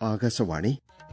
ആകാശവാണി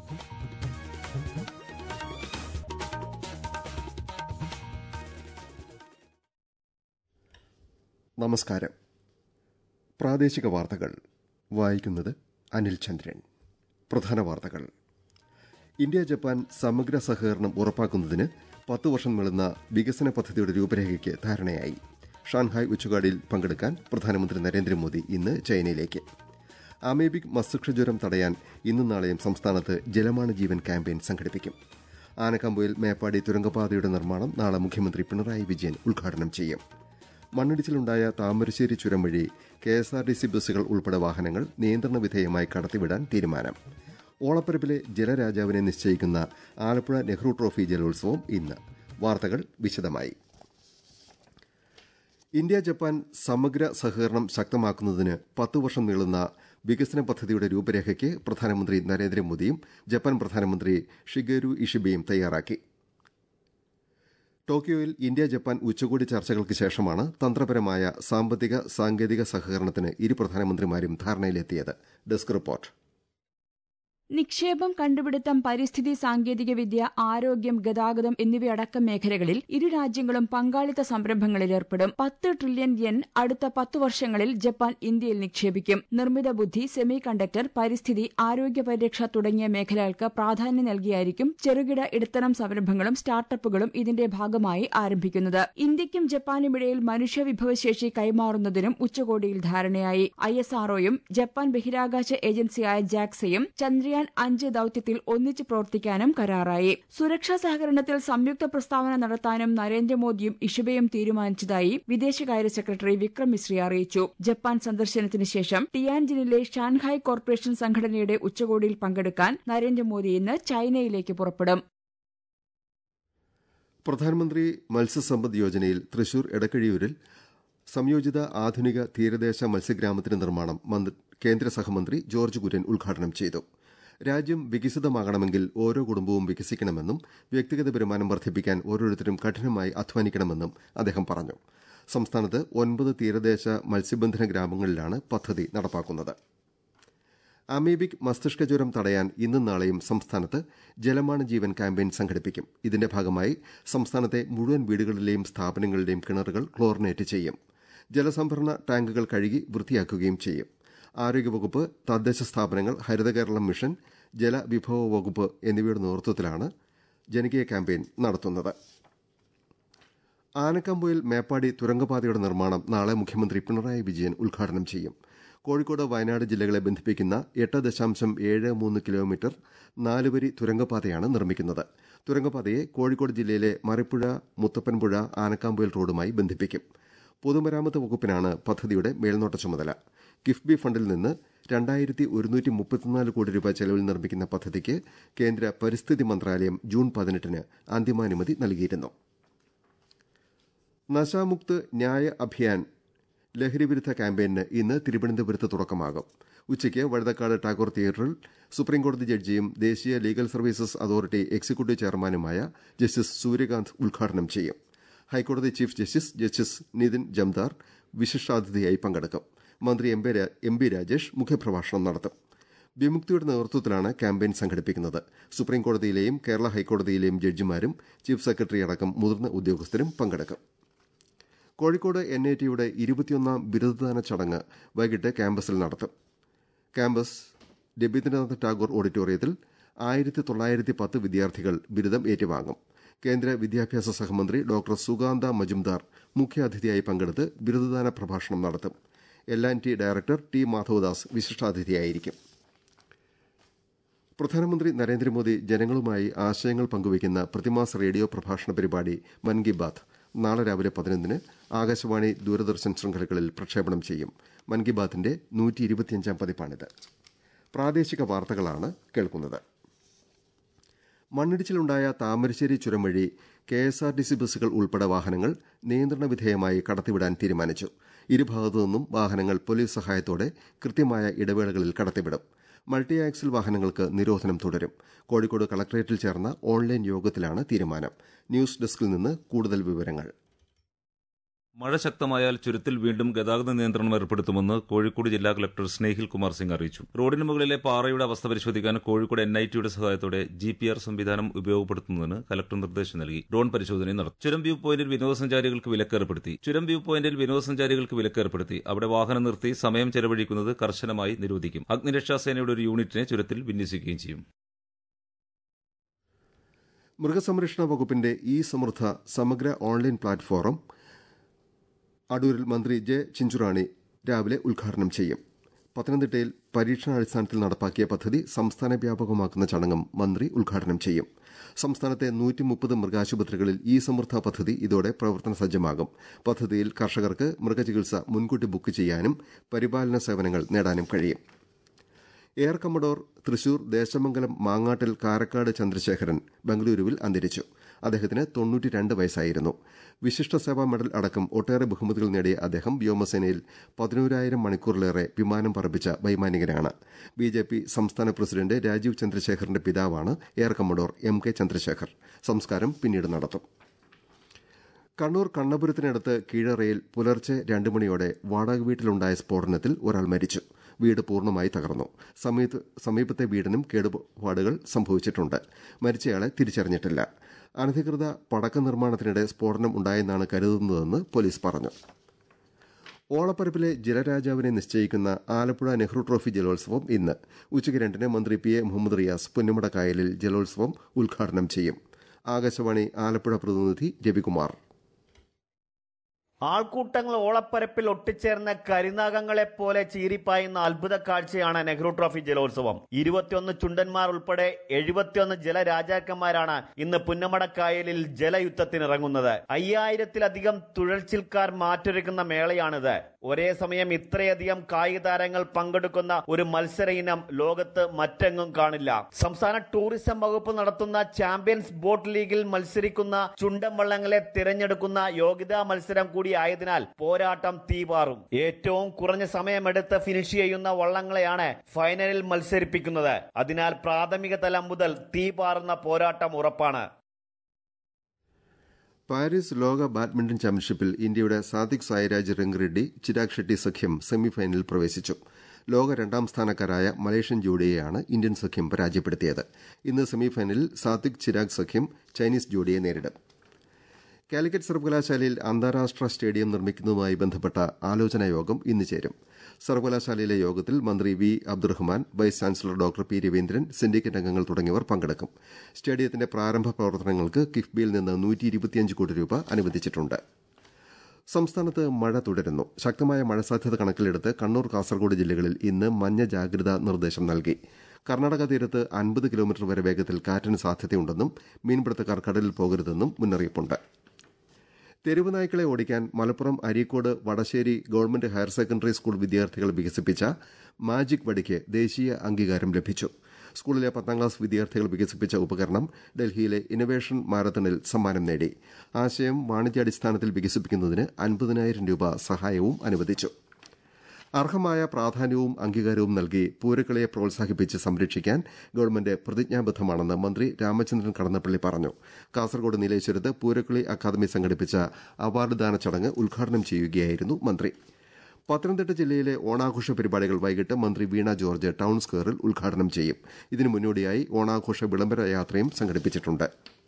നമസ്കാരം പ്രാദേശിക വാർത്തകൾ വായിക്കുന്നത് അനിൽ ചന്ദ്രൻ പ്രധാന വാർത്തകൾ ഇന്ത്യ ജപ്പാൻ സമഗ്ര സഹകരണം ഉറപ്പാക്കുന്നതിന് പത്ത് വർഷം നീളുന്ന വികസന പദ്ധതിയുടെ രൂപരേഖയ്ക്ക് ധാരണയായി ഷാൻഹായ് ഉച്ചകോടിയിൽ പങ്കെടുക്കാൻ പ്രധാനമന്ത്രി നരേന്ദ്രമോദി ഇന്ന് ചൈനയിലേക്ക് അമേബിക് മസ്തിഷ്കജ്വരം തടയാൻ ഇന്നും നാളെയും സംസ്ഥാനത്ത് ജലമാണ ജീവൻ ക്യാമ്പയിൻ സംഘടിപ്പിക്കും ആനക്കമ്പയിൽ മേപ്പാടി തുരങ്കപാതയുടെ നിർമ്മാണം നാളെ മുഖ്യമന്ത്രി പിണറായി വിജയൻ ഉദ്ഘാടനം ചെയ്യും മണ്ണിടിച്ചിലുണ്ടായ താമരശ്ശേരി ചുരം വഴി കെഎസ്ആർടിസി ബസ്സുകൾ ഉൾപ്പെടെ വാഹനങ്ങൾ നിയന്ത്രണ വിധേയമായി കടത്തിവിടാൻ തീരുമാനം ഓളപ്പരപ്പിലെ ജലരാജാവിനെ നിശ്ചയിക്കുന്ന ആലപ്പുഴ നെഹ്റു ട്രോഫി ജലോത്സവം ഇന്ന് വാർത്തകൾ വിശദമായി ഇന്ത്യ ജപ്പാൻ സമഗ്ര സഹകരണം ശക്തമാക്കുന്നതിന് പത്ത് വർഷം നീളുന്ന വികസന പദ്ധതിയുടെ രൂപരേഖയ്ക്ക് പ്രധാനമന്ത്രി നരേന്ദ്രമോദിയും ജപ്പാൻ പ്രധാനമന്ത്രി ഷിഗേരു ഇഷിബയും തയ്യാറാക്കി ടോക്കിയോയിൽ ഇന്ത്യ ജപ്പാൻ ഉച്ചകോടി ചർച്ചകൾക്ക് ശേഷമാണ് തന്ത്രപരമായ സാമ്പത്തിക സാങ്കേതിക സഹകരണത്തിന് ഇരു പ്രധാനമന്ത്രിമാരും ധാരണയിലെത്തിയത് ഡെസ്ക് റിപ്പോർട്ട് നിക്ഷേപം കണ്ടുപിടുത്തം പരിസ്ഥിതി സാങ്കേതികവിദ്യ ആരോഗ്യം ഗതാഗതം എന്നിവയടക്കം മേഖലകളിൽ ഇരു രാജ്യങ്ങളും പങ്കാളിത്ത സംരംഭങ്ങളിൽ ഏർപ്പെടും പത്ത് ട്രില്യൺ യെൻ അടുത്ത പത്തു വർഷങ്ങളിൽ ജപ്പാൻ ഇന്ത്യയിൽ നിക്ഷേപിക്കും നിർമ്മിത ബുദ്ധി സെമി കണ്ടക്ടർ പരിസ്ഥിതി ആരോഗ്യ പരിരക്ഷ തുടങ്ങിയ മേഖലകൾക്ക് പ്രാധാന്യം നൽകിയായിരിക്കും ചെറുകിട ഇടത്തരം സംരംഭങ്ങളും സ്റ്റാർട്ടപ്പുകളും ഇതിന്റെ ഭാഗമായി ആരംഭിക്കുന്നത് ഇന്ത്യയ്ക്കും ജപ്പാനുമിടയിൽ മനുഷ്യവിഭവശേഷി കൈമാറുന്നതിനും ഉച്ചകോടിയിൽ ധാരണയായി ഐ എസ് ആർഒയും ജപ്പാൻ ബഹിരാകാശ ഏജൻസിയായ ജാക്സയും ചന്ദ്രയാൻ അഞ്ച് ദൌത്യത്തിൽ ഒന്നിച്ച് പ്രവർത്തിക്കാനും കരാറായി സുരക്ഷാ സഹകരണത്തിൽ സംയുക്ത പ്രസ്താവന നടത്താനും നരേന്ദ്രമോദിയും ഇഷുബയും തീരുമാനിച്ചതായി വിദേശകാര്യ സെക്രട്ടറി വിക്രം മിശ്രി അറിയിച്ചു ജപ്പാൻ സന്ദർശനത്തിന് ശേഷം ടിയാൻജിനിലെ ഷാൻഹായ് കോർപ്പറേഷൻ സംഘടനയുടെ ഉച്ചകോടിയിൽ പങ്കെടുക്കാൻ നരേന്ദ്രമോദി ഇന്ന് ചൈനയിലേക്ക് പുറപ്പെടും പ്രധാനമന്ത്രി മത്സ്യസമ്പദ് യോജനയിൽ തൃശൂർ എടക്കഴിയൂരിൽ സംയോജിത ആധുനിക തീരദേശ മത്സ്യഗ്രാമത്തിന്റെ നിർമ്മാണം കേന്ദ്ര സഹമന്ത്രി ജോർജ് കുര്യൻ ഉദ്ഘാടനം ചെയ്തു രാജ്യം വികസിതമാകണമെങ്കിൽ ഓരോ കുടുംബവും വികസിക്കണമെന്നും വ്യക്തിഗത വരുമാനം വർദ്ധിപ്പിക്കാൻ ഓരോരുത്തരും കഠിനമായി അധ്വാനിക്കണമെന്നും അദ്ദേഹം പറഞ്ഞു സംസ്ഥാനത്ത് ഒൻപത് തീരദേശ മത്സ്യബന്ധന ഗ്രാമങ്ങളിലാണ് പദ്ധതി നടപ്പാക്കുന്നത് അമീബിക് മസ്തിഷ്കജ്വരം തടയാൻ ഇന്നും നാളെയും സംസ്ഥാനത്ത് ജലമാണ് ജീവൻ ക്യാമ്പയിൻ സംഘടിപ്പിക്കും ഇതിന്റെ ഭാഗമായി സംസ്ഥാനത്തെ മുഴുവൻ വീടുകളിലെയും സ്ഥാപനങ്ങളിലെയും കിണറുകൾ ക്ലോറിനേറ്റ് ചെയ്യും ജലസംഭരണ ടാങ്കുകൾ കഴുകി വൃത്തിയാക്കുകയും ചെയ്യും ആരോഗ്യവകുപ്പ് തദ്ദേശ സ്ഥാപനങ്ങൾ ഹരിതകേരളം മിഷൻ ജലവിഭവ വകുപ്പ് എന്നിവയുടെ നേതൃത്വത്തിലാണ് ജനകീയ ക്യാമ്പയിൻ നടത്തുന്നത് ആനക്കമ്പയിൽ മേപ്പാടി തുരങ്കപാതയുടെ നിർമ്മാണം നാളെ മുഖ്യമന്ത്രി പിണറായി വിജയൻ ഉദ്ഘാടനം ചെയ്യും കോഴിക്കോട് വയനാട് ജില്ലകളെ ബന്ധിപ്പിക്കുന്ന എട്ട് ദശാംശം ഏഴ് മൂന്ന് കിലോമീറ്റർ നാലുവരി തുരങ്കപാതയാണ് നിർമ്മിക്കുന്നത് തുരങ്കപാതയെ കോഴിക്കോട് ജില്ലയിലെ മറിപ്പുഴ മുത്തപ്പൻപുഴ ആനക്കാമ്പൊയിൽ റോഡുമായി ബന്ധിപ്പിക്കും പൊതുമരാമത്ത് വകുപ്പിനാണ് പദ്ധതിയുടെ മേൽനോട്ട ചുമതല കിഫ്ബി ഫണ്ടിൽ നിന്ന് രണ്ടായിരത്തി ഒരുന്നൂറ്റി മുപ്പത്തിനാല് കോടി രൂപ ചെലവിൽ നിർമ്മിക്കുന്ന പദ്ധതിക്ക് കേന്ദ്ര പരിസ്ഥിതി മന്ത്രാലയം ജൂൺ പതിനെട്ടിന് അന്തിമാനുമതി നൽകിയിരുന്നു നശാമുക്ത് ന്യായ അഭിയാൻ ലഹരിവിരുദ്ധ ക്യാമ്പയിന് ഇന്ന് തിരുവനന്തപുരത്ത് തുടക്കമാകും ഉച്ചയ്ക്ക് വഴുതക്കാട് ടാഗോർ തിയേറ്ററിൽ സുപ്രീംകോടതി ജഡ്ജിയും ദേശീയ ലീഗൽ സർവീസസ് അതോറിറ്റി എക്സിക്യൂട്ടീവ് ചെയർമാനുമായ ജസ്റ്റിസ് സൂര്യകാന്ത് ഉദ്ഘാടനം ചെയ്യും ഹൈക്കോടതി chief justice justice Nitin Jamdar വിശിഷ്ടാതിഥിയായി പങ്കെടുക്കും മന്ത്രി എം ബി രാജേഷ് മുഖ്യപ്രഭാഷണം നടത്തും വിമുക്തിയുടെ നേതൃത്വത്തിലാണ് ക്യാമ്പയിൻ സംഘടിപ്പിക്കുന്നത് സുപ്രീംകോടതിയിലെയും കേരള ഹൈക്കോടതിയിലെയും ജഡ്ജിമാരും ചീഫ് സെക്രട്ടറി അടക്കം മുതിർന്ന ഉദ്യോഗസ്ഥരും പങ്കെടുക്കും കോഴിക്കോട് എൻ ഐ ടിയുടെ ഇരുപത്തിയൊന്നാം ബിരുദദാന ചടങ്ങ് വൈകിട്ട് ക്യാമ്പസിൽ നടത്തും ക്യാമ്പസ് രവീന്ദ്രനാഥ് ടാഗോർ ഓഡിറ്റോറിയത്തിൽ ആയിരത്തി തൊള്ളായിരത്തി പത്ത് വിദ്യാർത്ഥികൾ ബിരുദം ഏറ്റുവാങ്ങും കേന്ദ്ര വിദ്യാഭ്യാസ സഹമന്ത്രി ഡോക്ടർ സുഗാന്ത മജുംദാർ മുഖ്യാതിഥിയായി പങ്കെടുത്ത് ബിരുദദാന പ്രഭാഷണം നടത്തും L and T director T Madhavadas വിശിഷ്ടാതിഥിയായിരിക്കും പ്രധാനമന്ത്രി നരേന്ദ്രമോദി ജനങ്ങളുമായി ആശയങ്ങൾ പങ്കുവയ്ക്കുന്ന പ്രതിമാസ റേഡിയോ പ്രഭാഷണ പരിപാടി മൻ കി ബാത്ത് നാളെ രാവിലെ പതിനൊന്നിന് ആകാശവാണി ദൂരദർശൻ ശൃംഖലകളിൽ പ്രക്ഷേപണം ചെയ്യും മൻ കി ബാത്തിന്റെ നൂറ്റി ഇരുപത്തിയഞ്ചാം പതിപ്പാണിത് പ്രാദേശിക വാർത്തകളാണ് കേൾക്കുന്നത് മണ്ണിടിച്ചിലുണ്ടായ താമരശ്ശേരി ചുരം വഴി കെഎസ്ആർടിസി ബസ്സുകൾ ഉൾപ്പെടെ വാഹനങ്ങൾ നിയന്ത്രണ വിധേയമായി കടത്തിവിടാൻ തീരുമാനിച്ചു ഇരുഭാഗത്തു നിന്നും വാഹനങ്ങൾ പോലീസ് സഹായത്തോടെ കൃത്യമായ ഇടവേളകളിൽ കടത്തിവിടും മൾട്ടി ആക്സിൽ വാഹനങ്ങൾക്ക് നിരോധനം തുടരും കോഴിക്കോട് കളക്ടറേറ്റിൽ ചേർന്ന ഓൺലൈൻ യോഗത്തിലാണ് തീരുമാനം ന്യൂസ് ഡെസ്കിൽ നിന്ന് കൂടുതൽ വിവരങ്ങൾ മഴ ശക്തമായാൽ ചുരത്തിൽ വീണ്ടും ഗതാഗത നിയന്ത്രണം ഏർപ്പെടുത്തുമെന്ന് കോഴിക്കോട് ജില്ലാ കളക്ടർ സ്നേഹിൽ കുമാർ സിംഗ് അറിയിച്ചു റോഡിന് മുകളിലെ പാറയുടെ അവസ്ഥ പരിശോധിക്കാൻ കോഴിക്കോട് എൻ ഐ ടിയുടെ സഹായത്തോടെ ജി പി ആർ സംവിധാനം ഉപയോഗപ്പെടുത്തുന്നതിന് കലക്ടർ നിർദ്ദേശം നൽകി ഡ്രോൺ പരിശോധനയും നടത്തി ചുരം വ്യൂ പോയിന്റിൽ വിനോദസഞ്ചാരികൾക്ക് വിലക്ക് ഏർപ്പെടുത്തി ചുരം വ്യൂ പോയിന്റിൽ വിനോദസഞ്ചാരികൾക്ക് വിലക്ക് ഏർപ്പെടുത്തി അവിടെ വാഹനം നിർത്തി സമയം ചെലവഴിക്കുന്നത് കർശനമായി നിരോധിക്കും അഗ്നിരക്ഷാ സേനയുടെ ഒരു യൂണിറ്റിനെ ചുരത്തിൽ വിന്യസിക്കുകയും ചെയ്യും മൃഗസംരക്ഷണ വകുപ്പിന്റെ ഇ സമൃദ്ധ സമഗ്ര ഓൺലൈൻ പ്ലാറ്റ്ഫോം അടൂരിൽ മന്ത്രി ജെ ചിഞ്ചുറാണി രാവിലെ ഉദ്ഘാടനം ചെയ്യും പത്തനംതിട്ടയിൽ പരീക്ഷണാടിസ്ഥാനത്തിൽ നടപ്പാക്കിയ പദ്ധതി സംസ്ഥാന വ്യാപകമാക്കുന്ന ചടങ്ങും മന്ത്രി ഉദ്ഘാടനം ചെയ്യും സംസ്ഥാനത്തെ നൂറ്റി മുപ്പത് മൃഗാശുപത്രികളിൽ ഇ സമൃദ്ധ പദ്ധതി ഇതോടെ പ്രവർത്തന സജ്ജമാകും പദ്ധതിയിൽ കർഷകർക്ക് മൃഗചികിത്സ മുൻകൂട്ടി ബുക്ക് ചെയ്യാനും പരിപാലന സേവനങ്ങൾ നേടാനും കഴിയും എയർ കമ്മഡോർ തൃശൂർ ദേശമംഗലം മാങ്ങാട്ടിൽ കാരക്കാട് ചന്ദ്രശേഖരൻ ബംഗളൂരുവിൽ അന്തരിച്ചു അദ്ദേഹത്തിന് തൊണ്ണൂറ്റിരണ്ട് വയസ്സായിരുന്നു വിശിഷ്ട സേവാ മെഡൽ അടക്കം ഒട്ടേറെ ബഹുമതികൾ നേടിയ അദ്ദേഹം വ്യോമസേനയിൽ പതിനോരായിരം മണിക്കൂറിലേറെ വിമാനം പറപ്പിച്ച വൈമാനികനാണ് ബി ജെ പി സംസ്ഥാന പ്രസിഡന്റ് രാജീവ് ചന്ദ്രശേഖറിന്റെ പിതാവാണ് air commodore M K Chandrasekhar സംസ്കാരം പിന്നീട് നടത്തും കണ്ണൂർ കണ്ണപുരത്തിനടുത്ത് കീഴറയിൽ പുലർച്ചെ രണ്ട് മണിയോടെ വാടക വീട്ടിലുണ്ടായ സ്ഫോടനത്തിൽ ഒരാൾ മരിച്ചു വീട് പൂർണ്ണമായി തകർന്നു സമീപത്തെ വീടിനും കേടുപാടുകൾ സംഭവിച്ചിട്ടുണ്ട് മരിച്ചയാളെ തിരിച്ചറിഞ്ഞിട്ടില്ല അനധികൃത പടക്ക നിർമ്മാണത്തിനിടെ സ്ഫോടനം ഉണ്ടായെന്നാണ് കരുതുന്നതെന്ന് പോലീസ് പറഞ്ഞു ഓളപ്പരപ്പിലെ ജലരാജാവിനെ നിശ്ചയിക്കുന്ന ആലപ്പുഴ നെഹ്റു ട്രോഫി ജലോത്സവം ഇന്ന് ഉച്ചയ്ക്ക് രണ്ടിന് മന്ത്രി പി എ മുഹമ്മദ് റിയാസ് പുന്നമട കായലിൽ ജലോത്സവം ഉദ്ഘാടനം ചെയ്യും ആകാശവാണി ആലപ്പുഴ പ്രതിനിധി രവികുമാർ ആൾക്കൂട്ടങ്ങൾ ഓളപ്പരപ്പിൽ ഒട്ടിച്ചേർന്ന കരിനാഗങ്ങളെ പോലെ ചീറിപ്പായുന്ന അത്ഭുത കാഴ്ചയാണ് നെഹ്റു ട്രോഫി ജലോത്സവം ഇരുപത്തിയൊന്ന് ചുണ്ടന്മാർ ഉൾപ്പെടെ എഴുപത്തിയൊന്ന് ജലരാജാക്കന്മാരാണ് ഇന്ന് പുന്നമടക്കായലിൽ ജലയുദ്ധത്തിനിറങ്ങുന്നത് അയ്യായിരത്തിലധികം തുഴൽച്ചിൽക്കാർ മാറ്റൊരുക്കുന്ന മേളയാണിത് ഒരേ സമയം ഇത്രയധികം കായിക താരങ്ങൾ പങ്കെടുക്കുന്ന ഒരു മത്സര ഇനം ലോകത്ത് മറ്റെങ്ങും കാണില്ല സംസ്ഥാന ടൂറിസം വകുപ്പ് നടത്തുന്ന ചാമ്പ്യൻസ് ബോട്ട് ലീഗിൽ മത്സരിക്കുന്ന ചുണ്ടൻ വള്ളങ്ങളെ തിരഞ്ഞെടുക്കുന്ന യോഗ്യതാ മത്സരം കൂടി ആയതിനാൽ പോരാട്ടം തീപാറും ഏറ്റവും കുറഞ്ഞ സമയമെടുത്ത് ഫിനിഷ് ചെയ്യുന്ന വള്ളങ്ങളെയാണ് ഫൈനലിൽ മത്സരിപ്പിക്കുന്നത് അതിനാൽ പ്രാഥമിക തലം മുതൽ തീപാറുന്ന പോരാട്ടം ഉറപ്പാണ് പാരീസ് ലോക ബാഡ്മിന്റൺ ചാമ്പ്യൻഷിപ്പിൽ ഇന്ത്യയുടെ സാദിക് സായിരാജ് റെങ്റെഡ്ഡി ചിരാഗ് ഷെട്ടി സഖ്യം സെമിഫൈനലിൽ പ്രവേശിച്ചു ലോക രണ്ടാം സ്ഥാനക്കാരായ മലേഷ്യൻ ജോഡിയെയാണ് ഇന്ത്യൻ സഖ്യം പരാജയപ്പെടുത്തിയത് ഇന്ന് സെമിഫൈനലിൽ സാദിക് ചിരാഗ് സഖ്യം ചൈനീസ് ജോഡിയെ നേരിടും കാലിക്കറ്റ് സർവകലാശാലയിൽ അന്താരാഷ്ട്ര സ്റ്റേഡിയം നിർമ്മിക്കുന്നതുമായി ബന്ധപ്പെട്ട ആലോചനാ യോഗം ഇന്ന് ചേരും സർവകലാശാലയിലെ യോഗത്തിൽ മന്ത്രി V Abdurahman vice chancellor doctor P Raveendran syndicate അംഗങ്ങൾ തുടങ്ങിയവർ പങ്കെടുക്കും സ്റ്റേഡിയത്തിന്റെ പ്രാരംഭ പ്രവർത്തനങ്ങൾക്ക് കിഫ്ബിയിൽ നിന്ന് കോടി രൂപ അനുവദിച്ചിട്ടുണ്ട് സംസ്ഥാനത്ത് മഴ തുടരുന്നു ശക്തമായ മഴ സാധ്യത കണക്കിലെടുത്ത് കണ്ണൂർ കാസർഗോഡ് ജില്ലകളിൽ ഇന്ന് മഞ്ഞ ജാഗ്രതാ നിർദ്ദേശം നൽകി കർണാടക തീരത്ത് അൻപത് കിലോമീറ്റർ വരെ വേഗത്തിൽ കാറ്റിന് സാധ്യതയുണ്ടെന്നും മീൻപിടുത്തക്കാർ കടലിൽ പോകരുതെന്നും മുന്നറിയിപ്പുണ്ട് തെരുവ് നായ്ക്കളെ ഓടിക്കാൻ Malappuram Areekode Vadasseri government higher secondary school വിദ്യാർത്ഥികൾ വികസിപ്പിച്ച മാജിക് വടിക്ക് ദേശീയ അംഗീകാരം ലഭിച്ചു സ്കൂളിലെ പത്താം ക്ലാസ് വിദ്യാർത്ഥികൾ വികസിപ്പിച്ച ഉപകരണം ഡൽഹിയിലെ ഇന്നവേഷൻ മാരത്തണിൽ സമ്മാനം നേടി ആശയം വാണിജ്യാടിസ്ഥാനത്തിൽ വികസിപ്പിക്കുന്നതിന് അൻപതിനായിരം രൂപ സഹായവും അനുവദിച്ചു അർഹമായ പ്രാധാന്യവും അംഗീകാരവും നൽകി പൂരക്കളിയെ പ്രോത്സാഹിപ്പിച്ച് സംരക്ഷിക്കാൻ ഗവൺമെന്റ് പ്രതിജ്ഞാബദ്ധമാണെന്ന് മന്ത്രി രാമചന്ദ്രൻ കടന്നപ്പള്ളി പറഞ്ഞു കാസർഗോഡ് നീലേശ്വരത്ത് പൂരക്കളി അക്കാദമി സംഘടിപ്പിച്ച അവാർഡ് ദാന ചടങ്ങ് ഉദ്ഘാടനം ചെയ്യുകയായിരുന്നു മന്ത്രി പത്തനംതിട്ട ജില്ലയിലെ ഓണാഘോഷ പരിപാടികൾ വൈകിട്ട് മന്ത്രി വീണ ജോർജ് ടൌൺ സ്ക്വയറിൽ ഉദ്ഘാടനം ചെയ്യും ഇതിനു മുന്നോടിയായി ഓണാഘോഷ വിളംബര യാത്രയും സംഘടിപ്പിച്ചിട്ടുണ്ട്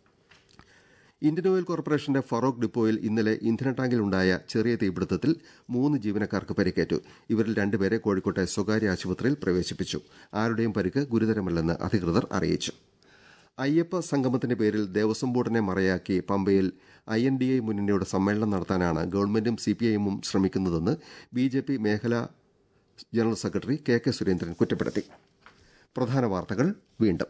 ഇന്ത്യൻ ഓയിൽ കോർപ്പറേഷന്റെ ഫറോക്ക് ഡിപ്പോയിൽ ഇന്നലെ ഇന്ധന ടാങ്കിലുണ്ടായ ചെറിയ തീപിടുത്തത്തിൽ മൂന്ന് ജീവനക്കാർക്ക് പരിക്കേറ്റു ഇവരിൽ രണ്ടുപേരെ കോഴിക്കോട്ടെ സ്വകാര്യ ആശുപത്രിയിൽ പ്രവേശിപ്പിച്ചു ആരുടെയും പരിക്ക് ഗുരുതരമല്ലെന്ന് അധികൃതർ അറിയിച്ചു അയ്യപ്പ സംഗമത്തിന്റെ പേരിൽ ദേവസ്വം ബോർഡിനെ മറയാക്കി പമ്പയിൽ ഐ എൻ ഡി ഐ മുന്നണിയുടെ സമ്മേളനം നടത്താനാണ് ഗവൺമെന്റും സിപിഐഎമ്മും ശ്രമിക്കുന്നതെന്ന് ബി ജെ പി മേഖലാ general secretary K K Surendran കുറ്റപ്പെടുത്തി പ്രധാന വാർത്തകൾ വീണ്ടും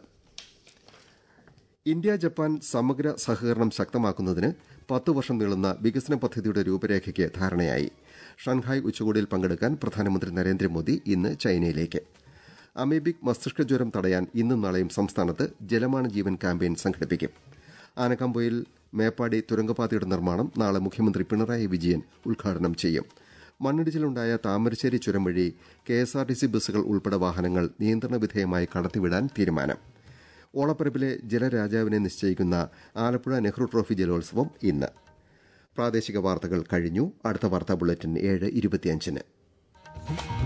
ഇന്ത്യ ജപ്പാൻ സമഗ്ര സഹകരണം ശക്തമാക്കുന്നതിന് പത്ത് വർഷം നീളുന്ന വികസന പദ്ധതിയുടെ രൂപരേഖയ്ക്ക് ധാരണയായി ഷൻഹായ് ഉച്ചകോടിയിൽ പങ്കെടുക്കാൻ പ്രധാനമന്ത്രി നരേന്ദ്രമോദി ഇന്ന് ചൈനയിലേക്ക് അമീബിക് മസ്തിഷ്ക ജ്വരം തടയാൻ ഇന്നും നാളെയും സംസ്ഥാനത്ത് ജലമാണ് ജീവൻ ക്യാമ്പയിൻ സംഘടിപ്പിക്കും ആനക്കാമ്പൊയിൽ മേപ്പാടി തുരങ്കപാതയുടെ നിർമ്മാണം നാളെ മുഖ്യമന്ത്രി പിണറായി വിജയൻ ഉദ്ഘാടനം ചെയ്യും മണ്ണിടിച്ചിലുണ്ടായ താമരശ്ശേരി ചുരം വഴി കെഎസ്ആർടിസി ബസ്സുകൾ ഉൾപ്പെടെ വാഹനങ്ങൾ നിയന്ത്രണ വിധേയമായി കടത്തിവിടാൻ തീരുമാനം ഓളപ്പരപ്പിലെ ജലരാജാവിനെ നിശ്ചയിക്കുന്ന ആലപ്പുഴ നെഹ്റു ട്രോഫി ജലോത്സവം ഇന്ന് പ്രാദേശിക വാർത്തകൾ കഴിഞ്ഞു അടുത്ത വാർത്താ ബുള്ളറ്റിൻ ഏഴ് ഇരുപത്തിയഞ്ചിന്